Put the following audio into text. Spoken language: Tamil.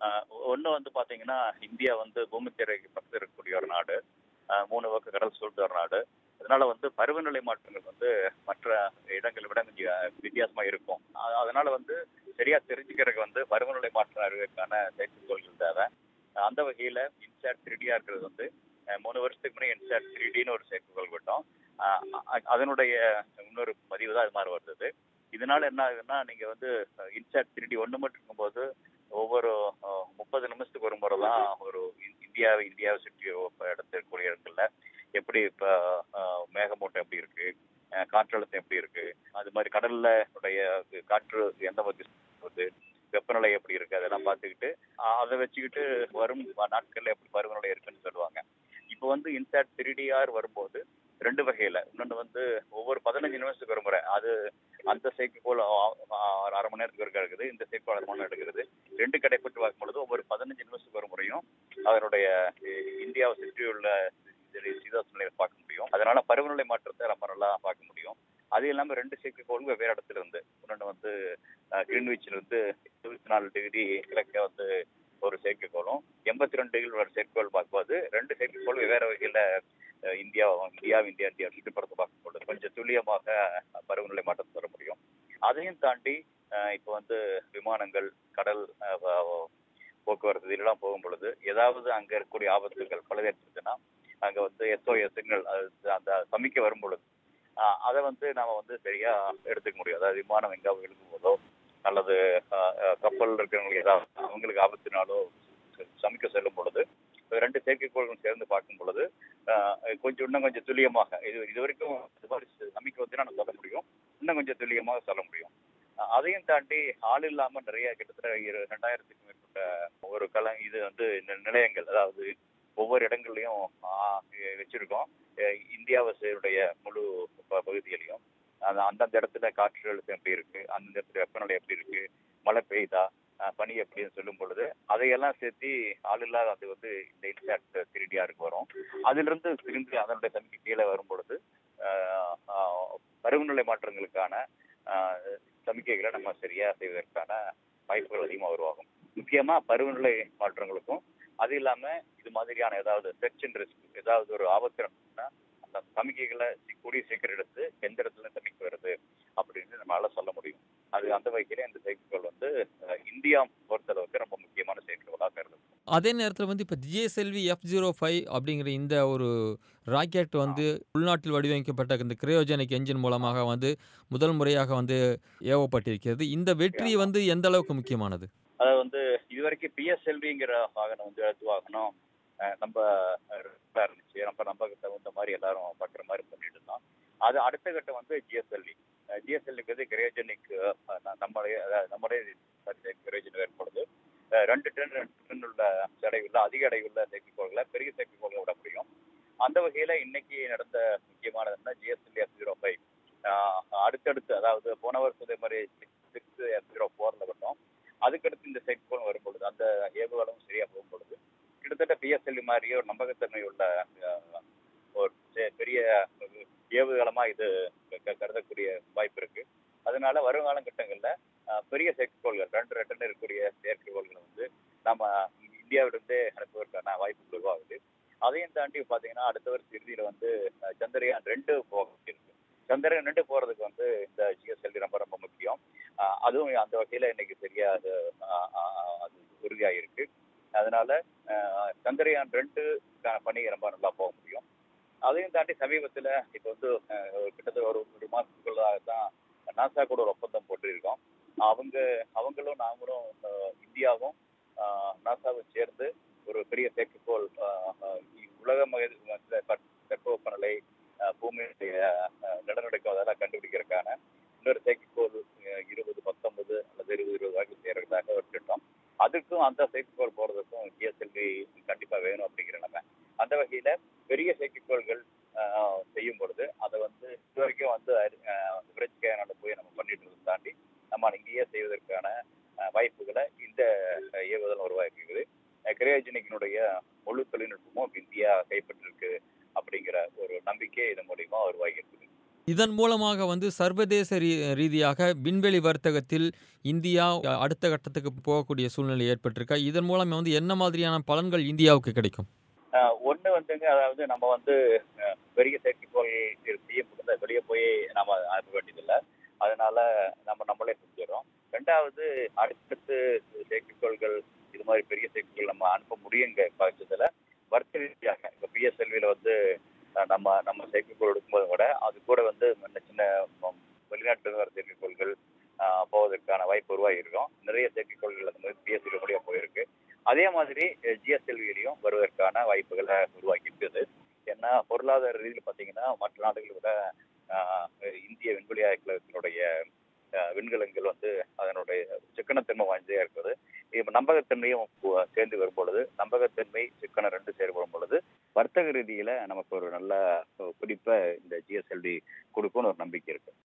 ஒன்று வந்து பார்த்தீங்கன்னா இந்தியா வந்து பூமித்திரைக்கு பக்கத்தில் இருக்கக்கூடிய ஒரு நாடு ஆஹ் மூணு பக்கம் கடல் சூழ்ந்த ஒரு நாடு அதனால வந்து பருவநிலை மாற்றங்கள் வந்து மற்ற இடங்களை விட கொஞ்சம் வித்தியாசமா இருக்கும் அ- அதனால வந்து சரியா தெரிஞ்சுக்கிறதுக்கு வந்து பருவநிலை மாற்றம் அறிவதற்கான செயற்கைக்கோள்கள் தேவை அந்த வகையில இன்சாட் த்ரீடியா இருக்கிறது வந்து அஹ் மூணு வருஷத்துக்கு முன்னாடி இன்சாட் த்ரீடின்னு ஒரு செயற்கைக்கோள் விட்டோம் அஹ் அ- அதனுடைய இன்னொரு பதிவு தான் இது மாதிரி வருது இதனால என்ன ஆகுதுன்னா நீங்க வந்து இன்சாட் த்ரீடி ஒன்று மட்டும் இருக்கும்போது ஒவ்வொரு அஹ், முப்பது நிமிஷத்துக்கு ஒரு முறை தான் ஒரு இந்- இந்தியாவை இந்தியாவை சுற்றி இடத்துல இருக்கக்கூடிய இடங்கள்ல எப்படி இப்ப அஹ், மேகமூட்டம் எப்படி இருக்கு அஹ், காற்றழுத்தம் எப்படி இருக்கு அது மாதிரி கடல்ல உடைய காற்று எந்த மாதிரி வருது வெப்பநிலை எப்படி இருக்கு அதெல்லாம் பார்த்துக்கிட்டு அஹ், அதை வச்சுக்கிட்டு வரும் நாட்கள்ல எப்படி பருவநிலை இருக்குன்னு சொல்லுவாங்க இப்போ வந்து இன்சாட் த்ரீ டிஆர் வரும்போது ரெண்டு வகையில இன்னொன்று வந்து ஒவ்வொரு பதினஞ்சு நிமிஷத்துக்கு ஒரு முறை அது அந்த செயற்கைக்கோள் அ- அ- அரை மணி நேரத்துக்கு ஒருக்கா எடுக்குது இந்த செயற்கைக்கோள் அரை மணி நேரம் எடுக்கிறது ரெண்டு கடைப்பட்டு பார்க்கும் பொழுது ஒவ்வொரு பதினஞ்சு நிமிஷத்துக்கு ஒரு முறையும் அதனுடைய இ- இந்தியாவை சுற்றியுள்ள சீதோஷ நிலையை பார்க்க முடியும் அதனால பருவநிலை மாற்றத்தை ரொம்ப நல்லா பார்க்க முடியும் அது இல்லாம ரெண்டு செயற்கைக்கோளும் வெவ்வேறு இடத்துல இருந்து இன்னொன்று வந்து கிரீன்விச்சில் இருந்து இருபத்தி நாலு டிகிரி கிழக்க வந்து ஒரு செயற்கைக்கோளும் எண்பத்தி ரெண்டு டிகிரி ஒரு செயற்கைக்கோள் பார்க்கும்போது ரெண்டு செயற்கைக்கோள் வெவ்வேறு வகையில அஹ், இந்தியா இந்தியா இந்தியா இந்தியா சுற்றுப்படத்தை பார்க்கும்போது கொஞ்சம் துல்லியமாக பருவநிலை மாற்றத்தை தர முடியும் அதையும் தாண்டி அஹ், இப்போ வந்து விமானங்கள் கடல் அஹ், வ- போக்குவரத்து இதெல்லாம் போகும் பொழுது ஏதாவது அங்க இருக்கக்கூடிய ஆபத்துகள் பழுதேற்றுச்சுன்னா அங்க வந்து எஸ்ஓஎஸ் சிக்னல் அந்த சமிக்கை வரும் பொழுது அஹ், அதை வந்து நாம வந்து சரியா எடுத்துக்க முடியும் அதாவது விமானம் எங்காவது விழுகும் போதோ அல்லது அஹ், அஹ், கப்பல் இருக்கிறவங்களுக்கு ஏதாவது அவங்களுக்கு ஆபத்தினாலோ சமிக்க செல்லும் பொழுது ரெண்டு செயற்கைக்கோள்களும் சேர்ந்து பார்க்கும் பொழுது அஹ், கொஞ்சம் இன்னும் கொஞ்சம் துல்லியமாக இது இது வரைக்கும் இது மாதிரி நம்பிக்கை வந்து நான் சொல்ல முடியும் இன்னும் கொஞ்சம் துல்லியமாக சொல்ல முடியும் அஹ், அதையும் தாண்டி ஆள் இல்லாம நிறைய கிட்டத்தட்ட இரு ரெண்டாயிரத்துக்கும் மேற்பட்ட ஒரு கல இது வந்து நி- நிலையங்கள் அதாவது ஒவ்வொரு இடங்கள்லயும் ஆஹ், வச்சிருக்கோம் அஹ், இந்தியாவுடைய முழு ப- பகுதியிலையும் அந்த அந்தந்த இடத்துல காற்று அழுத்தம் எப்படி இருக்கு அந்தந்த இடத்துல வெப்பநிலை எப்படி இருக்கு மழை பெய்யுதா அஹ், பனி எப்படின்னு சொல்லும் பொழுது அதையெல்லாம் சேர்த்து ஆள் இல்லாத அது வந்து இந்த இன்சாக்ட் த்ரீடிஆருக்கு வரும் அதுல இருந்து திரும்பி அதனுடைய சமிக்கை கீழே வரும் பொழுது அஹ், ஆஹ், பருவநிலை மாற்றங்களுக்கான ஆஹ், சமிக்கைகளை நம்ம சரியா செய்வதற்கான வாய்ப்புகள் அதிகமாக உருவாகும் முக்கியமா பருவநிலை மாற்றங்களுக்கும் அது இல்லாம இது மாதிரியான ஏதாவது செர்ச் அண்ட் ரிஸ்க் ஏதாவது ஒரு ஆபத்து நடந்துச்சுன்னா அந்த சமிக்கைகளை சி- கூடிய சீக்கிரம் எடுத்து எந்த இடத்துல சமிக்கை வருது அப்படின்னு நம்மளால சொல்ல முடியும் அது அந்த வகையில இந்த செயற்கைக்கோள் வந்து அஹ், இந்தியா பொறுத்தளவுக்கு ரொம்ப முக்கியமான செயற்கைக்கோளாக கருது அதே நேரத்தில் வந்து இப்போ ஜிஎஸ்எல்வி எஃப் ஜீரோ ஃபைவ் அப்படிங்கிற இந்த ஒரு ராக்கெட் வந்து உள்நாட்டில் வடிவமைக்கப்பட்ட இந்த கிரையோஜெனிக் என்ஜின் மூலமாக வந்து முதல் முறையாக வந்து ஏவப்பட்டிருக்கிறது இந்த வெற்றி வந்து எந்த அளவுக்கு முக்கியமானது அதாவது வந்து இதுவரைக்கும் பிஎஸ்எல்விங்கிற வாகனம் வந்து எழுத்து வாகனம் அஹ், நம்ம அஹ், இதா இருந்துச்சு நம்ம நம்ம தகுந்த மாதிரி எல்லாரும் பார்க்குற மாதிரி பண்ணிட்டு இருந்தோம் அது அடுத்த கட்டம் வந்து ஜிஎஸ்எல்வி ஜிஎஸ்எல்விங்கிறது கிரேஜனிக் நம்மளுடைய அதாவது நம்முடைய கிரேஜன் ஏற்படுது அஹ், ரெண்டு டன் ரெண்டு டன் உள்ள எடையுள்ள அதிக எடையுள்ள செயற்கைக்கோள்களை பெரிய செயற்கைக்கோள்களை விட முடியும் அந்த வகையில இன்னைக்கு நடந்த முக்கியமானது என்ன ஜிஎஸ்எல்வி எஃப் ஜீரோ ஃபைவ் அடுத்தடுத்து அதாவது போன வருஷம் இதே மாதிரி சிக்ஸ் எஃப் ஜீரோ ஃபோர்ல விட்டோம் அதுக்கடுத்து இந்த செயற்கைக்கோள் வரும் பொழுது அந்த ஏவுகாலம் சரியா போகும் பொழுது கிட்டத்தட்ட பிஎஸ்எல்வி மாதிரியே ஒரு நம்பகத்தன்மை உள்ள அஹ், ஒரு பெ- பெரிய ஏவுகாலமா இது க- கருதக்கூடிய வாய்ப்பு இருக்கு அதனால வரும் காலகட்டங்கள்ல அஹ், பெரிய செயற்கைக்கோள்கள் ரெண்டு ரெண்டு இருக்கக்கூடிய செயற்கைக்கோள்களை வந்து நம்ம இந்தியாவிலிருந்தே அனுப்புவதற்கான வாய்ப்பு உருவாகுது அதையும் தாண்டி பாத்தீங்கன்னா அடுத்த வருஷம் இறுதியில வந்து அஹ், சந்திரயான் ரெண்டு போக இருக்கு சந்திரயான் ரெண்டு போறதுக்கு வந்து இந்த ஜிஎஸ்எல்வி ரொம்ப ரொம்ப முக்கியம் அஹ், அதுவும் அந்த வகையில இன்னைக்கு சரியா அது அஹ், அஹ், அது உறுதியாயிருக்கு அதனால அஹ், சந்திரயான் ரெண்டு பணி ரொம்ப நல்லா போக முடியும் அதையும் தாண்டி சமீபத்துல இப்போ வந்து அஹ், கிட்டத்தட்ட ஒரு ஒரு மாசத்துக்குள்ளாக தான் நாசா கூட ஒரு ஒப்பந்தம் போட்டிருக்கோம் அவங்க அவங்களும் நாங்களும் அஹ், இந்தியாவும் அஹ், நாசாவும் சேர்ந்து ஒரு பெரிய செயற்கைக்கோள் அஹ், அஹ், உலக மக- ம- ப- வெப்பவெப்பநிலை அஹ், பூமியுடைய அஹ், நிலநடுக்கம் அதெல்லாம் கண்டுபிடிக்கிறதுக்கான இன்னொரு செயற்கைக்கோள் அஹ், இருபது பத்தொன்பது அல்லது இருபது இருபது வரைக்கும் செய்யறதுக்காக ஒரு திட்டம் அதுக்கும் அந்த செயற்கைக்கோள் போறதுக்கும் ஜிஎஸ்எல்வி கண்டிப்பா வேணும் அப்படிங்கிற நம்ம அந்த வகையில பெரிய செயற்கைக்கோள்கள் ஆஹ், செய்யும் பொழுது அதை வந்து இது வரைக்கும் வந்து விரைச்சிக்கையானால போய் நம்ம பண்ணிட்டு இருந்ததை தாண்டி நம்ம இங்கேயே செய்வதற்கான ஆஹ், வாய்ப்புகளை இந்த ஆஹ், ஏவுதல் உருவாக்கியிருக்குது கிரையோஜெனிக்கினுடைய முழு தொழில்நுட்பமும் இந்தியா கைப்பற்றிருக்கு அப்படிங்கிற ஒரு நம்பிக்கை இதன் மூலியமா உருவாகி இருக்குது இதன் மூலமாக வந்து சர்வதேச ரீ ரீதியாக விண்வெளி வர்த்தகத்தில் இந்தியா அ- அடுத்த கட்டத்துக்கு போகக்கூடிய சூழ்நிலை ஏற்பட்டிருக்கா இதன் மூலம் வந்து என்ன மாதிரியான பலன்கள் இந்தியாவுக்கு கிடைக்கும் ஒன்று வந்துங்க அதாவது நம்ம வந்து அஹ், பெரிய செயற்கைக்கோள் செய்ய முடிந்த வெளியே போய் நாம அனுப்ப வேண்டியதில்லை அதனால நம்ம நம்மளே செஞ்சிடறோம் ரெண்டாவது அடுத்தடுத்து செயற்கைக்கோள்கள் இது மாதிரி பெரிய செயற்கைக்கோள் நம்ம அனுப்ப முடியுங்க பட்சத்தில் வர்த்தக ரீதியாக இப்போ பிஎஸ்எல்வியில் வந்து அஹ், நம்ம நம்ம செயற்கைக்கோள் எடுக்கும்போது கூட அது கூட வந்து சின்ன சின்ன ம், வெளிநாட்டு வர செயற்கைக்கோள்கள் அஹ், போவதற்கான வாய்ப்பு உருவாகி இருக்கும் நிறைய செயற்கைக்கோள்கள் அந்த மாதிரி பிஎஸ்எல்வி வழியாக போயிருக்கு அதே மாதிரி ஜிஎஸ்எல்வியிலையும் வருவதற்கான வாய்ப்புகளை உருவாக்கி இருக்குது ஏன்னா பொருளாதார ரீதியில் பார்த்தீங்கன்னா மற்ற நாடுகளை விட ஆஹ், இந்திய விண்வெளி ஆய்வுகளுடைய ஆஹ், விண்கலங்கள் வந்து அதனுடைய சிக்கனத்தன்மை வாய்ந்ததாக இருக்குது இப்போ நம்பகத்தன்மையும் கு- சேர்ந்து வரும் பொழுது நம்பகத்தன்மை சிக்கனம் ரெண்டு சேர்வரும் பொழுது வர்த்தக ரீதியில நமக்கு ஒரு நல்ல குறிப்பை இந்த ஜிஎஸ்எல்வி கொடுக்கும்னு ஒரு நம்பிக்கை இருக்கு